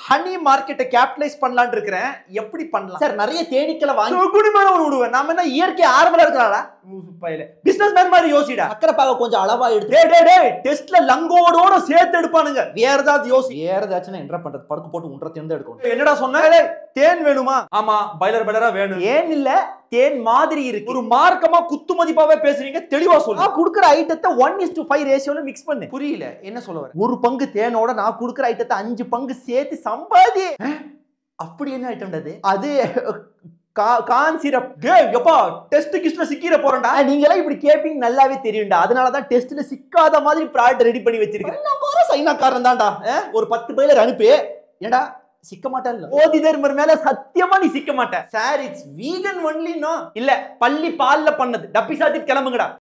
honey மார்க்கெட்டை capitalise பண்ணலாம்னு இருக்கிறேன் எப்படி பண்ணலாம் சார் நிறைய தேனீக்களை வாங்கி குடி மேல ஒரு விடுவேன் நாம என்ன இயற்கை ஆர்வலா இருக்கிறாளா பிசினஸ் மேன் மாதிரி யோசிடா சக்கரை பாக கொஞ்சம் அளவா எடுத்து டேய் டேய் டேய் டெஸ்ட்ல லங்கோடோட சேர்த்து எடுப்பானுங்க வேற ஏதாவது யோசி வேற ஏதாச்சும் என்ன பண்றது படுக்க போட்டு உன்ற திறந்து எடுக்கணும் என்னடா சொன்ன டேய், தேன் வேணுமா ஆமா பைலர் பைலரா வேணும் ஏன் இல்ல தேன் மாதிரி இருக்கு ஒரு மார்க்கமா குத்து மதிப்பாவே பேசுறீங்க தெளிவா சொல்லு நான் குடுக்குற ஐட்டத்தை ஒன் இஸ் டு ஃபைவ் ரேஷியோல மிக்ஸ் பண்ணு புரியல என்ன சொல்ல வர ஒரு பங்கு தேனோட நான் குடுக்குற ஐட்டத்தை அஞ்சு பங்கு சேர்த்து சம்பாதி அப்படி என்ன ஐட்டம் அது அது கான் சிரப் டேய் எப்பா டெஸ்ட் கிஸ்ட்ல சிக்கிர போறேன்டா நீங்க எல்லாம் இப்படி கேப்பீங்க நல்லாவே தெரியும்டா அதனால தான் டெஸ்ட்ல சிக்காத மாதிரி ப்ராடக்ட் ரெடி பண்ணி வச்சிருக்கேன் நான் சைனாக்காரன் தான்டா அஹ், ஒரு பத்து பேர் அனுப்பி ஏடா சிக்க மாட்டேன்ல ஓதி தர்மர் மேல சத்தியமா நீ சிக்க மாட்ட சார் இட்ஸ் வீகன் ஒன்லினோ இல்ல பள்ளி பால்ல பண்ணது டப்பி சாத்தி கிளம்புங்கடா